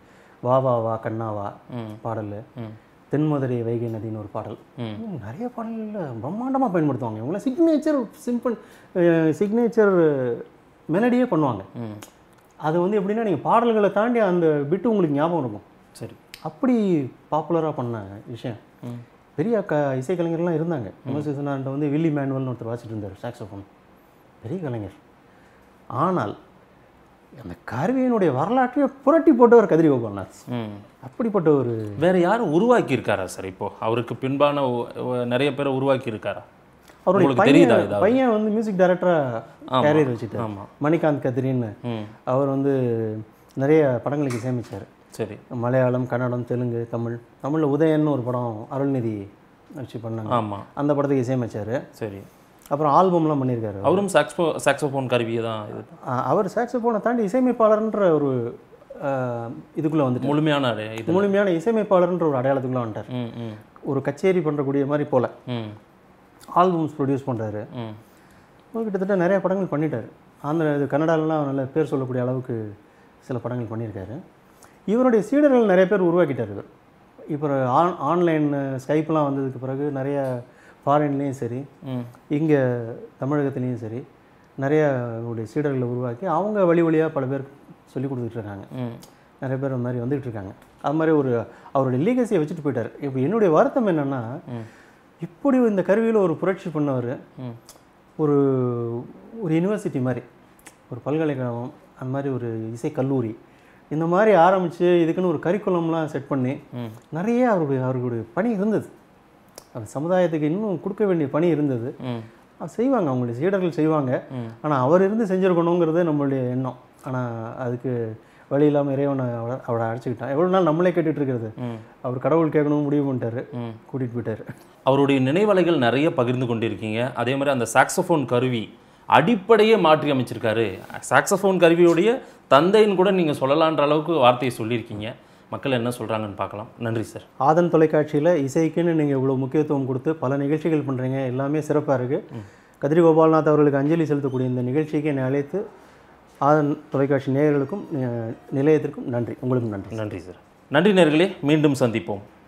வா வா வா கண்ணா வா ம் பாடல் ம் தென்மதுரை வைகை நதின்னு ஒரு பாடல் ம் இன்னும் நிறைய பாடல்களில் பிரம்மாண்டமாக பயன்படுத்துவாங்க இவங்களாம் சிக்னேச்சர் சிம்பிள் சிக்னேச்சர் மெலடியே பண்ணுவாங்க ம் அது வந்து எப்படின்னா நீங்கள் பாடல்களை தாண்டி அந்த பிட்டு உங்களுக்கு ஞாபகம் இருக்கும் சரி அப்படி பாப்புலராக பண்ண விஷயம் ம் பெரிய க இசைக்கலைஞர்லாம் இருந்தாங்க எம்எஸ் விஸ்வநாதன்ட்ட வந்து வில்லி மேனுவல்னு ஒருத்தர் வாசிட்டு இருந்தார் சாக்ஸோஃபோன் பெரிய கலைஞர் ஆனால் அந்த கருவியினுடைய வரலாற்றையே புரட்டி போட்டவர் கதிரி கோபால்நாத் ம் அப்படிப்பட்ட ஒரு வேற யாரும் உருவாக்கி இருக்காரா சார் இப்போ அவருக்கு பின்பான ஒ- ஒ- நிறைய பேரை உருவாக்கி இருக்காரா அவருடைய உங்களுக்கு தெரியுதா பையன் ஏதாவது? பையன் வந்து மியூசிக் டைரக்டராக கேரியர் வச்சுட்டார் ஆமா. மணிகாந்த் கதிரின்னு ம் அவர் வந்து நிறைய படங்களுக்கு இசையமைச்சார் சரி மலையாளம் கன்னடம் தெலுங்கு தமிழ் தமிழில் உதயன்னு ஒரு படம் அருள்நிதி வச்சு பண்ணாங்க ஆமா அந்த படத்துக்கு இசையமைச்சார் சரி அப்புறம் ஆல்பம்லாம் பண்ணியிருக்காரு அவரும் சாக்ஸோ சாக்ஸோஃபோன் கருவியை தான் இது ஆ, அவர் சாக்ஸோஃபோனை தாண்டி இசையமைப்பாளர்ன்ற ஒரு ஆ, இதுக்குள்ளே வந்துட்டு முழுமையான அடை- இது முழுமையான இசையமைப்பாளர்ன்ற ஒரு அடையாளத்துக்குள்ளே வந்துட்டார் ம் ம் ஒரு கச்சேரி பண்ணுறக்கூடிய மாதிரி போல ம் ஆல்பம்ஸ் ப்ரொடியூஸ் பண்ணுறாரு ம் கிட்டத்தட்ட நிறைய படங்கள் பண்ணிட்டார் ஆந்திர இது கன்னடாலலாம் நல்ல பேர் சொல்லக்கூடிய அளவுக்கு சில படங்கள் பண்ணியிருக்காரு இவருடைய சீடர்கள் நிறைய பேர் உருவாக்கிட்டார் இவர் இப்போ ஆன் ஆன்லைன் ஸ்கைப்லாம் வந்ததுக்கு பிறகு நிறைய ஃபாரின்லேயும் சரி ம் இங்கே தமிழகத்துலேயும் சரி நிறைய இவருடைய சீடர்களை உருவாக்கி அவங்க வழி வழியாக பல பேர் சொல்லி கொடுத்துட்டு இருக்காங்க ம் நிறைய பேர் அந்த மாதிரி வந்துகிட்டு இருக்காங்க அது மாதிரி ஒரு அவருடைய லீகசியை வச்சுட்டு போயிட்டார் இப்போ என்னுடைய வருத்தம் என்னென்னா இப்படி இந்த கருவியில் ஒரு புரட்சி பண்ணவர் ம் ஒரு ஒரு யுனிவர்சிட்டி மாதிரி ஒரு பல்கலைக்கழகம் அந்த மாதிரி ஒரு இசை கல்லூரி இந்த மாதிரி ஆரம்பித்து இதுக்குன்னு ஒரு கரிக்குலம்லாம் செட் பண்ணி ம் நிறைய அவருடைய அவர்களுடைய பணி இருந்தது அந்த சமுதாயத்துக்கு இன்னும் கொடுக்க வேண்டிய பணி இருந்தது ம் அது செய்வாங்க அவங்களுடைய சீடர்கள் செய்வாங்க ம். ஆனால் அவர் இருந்து செஞ்சுருக்கணுங்கிறது நம்மளுடைய எண்ணம் ஆனால் அதுக்கு வழி இல்லாமல் இறைவனை அவரை அவரை அழைச்சிக்கிட்டான் எவ்வளோ நாள் நம்மளே கேட்டுட்டு இருக்கிறது ம் அவர் கடவுள் கேட்கணும் முடிவு பண்ணிட்டாரு ம் கூட்டிகிட்டு போயிட்டாரு அவருடைய நினைவலைகள் நிறைய பகிர்ந்து கொண்டிருக்கீங்க அதே மாதிரி அந்த சாக்ஸோஃபோன் கருவி அடிப்படையே மாற்றி அமைச்சிருக்காரு சாக்ஸோஃபோன் கருவியுடைய தந்தைன்னு கூட நீங்கள் சொல்லலான்ற அளவுக்கு வார்த்தையை சொல்லியிருக்கீங்க மக்கள் என்ன சொல்கிறாங்கன்னு பார்க்கலாம் நன்றி சார் ஆதன் தொலைக்காட்சியில் இசைக்குன்னு நீங்கள் இவ்வளோ முக்கியத்துவம் கொடுத்து பல நிகழ்ச்சிகள் பண்ணுறீங்க எல்லாமே சிறப்பாக இருக்குது கதிரி கோபால்நாத் அவர்களுக்கு அஞ்சலி செலுத்தக்கூடிய இந்த நிகழ்ச்சிக்கு என்னை அழைத்து ஆதன் தொலைக்காட்சி நேயர்களுக்கும் அஹ், நிலையத்திற்கும் நன்றி உங்களுக்கும் நன்றி நன்றி சார் நன்றி நேர்களே மீண்டும் சந்திப்போம்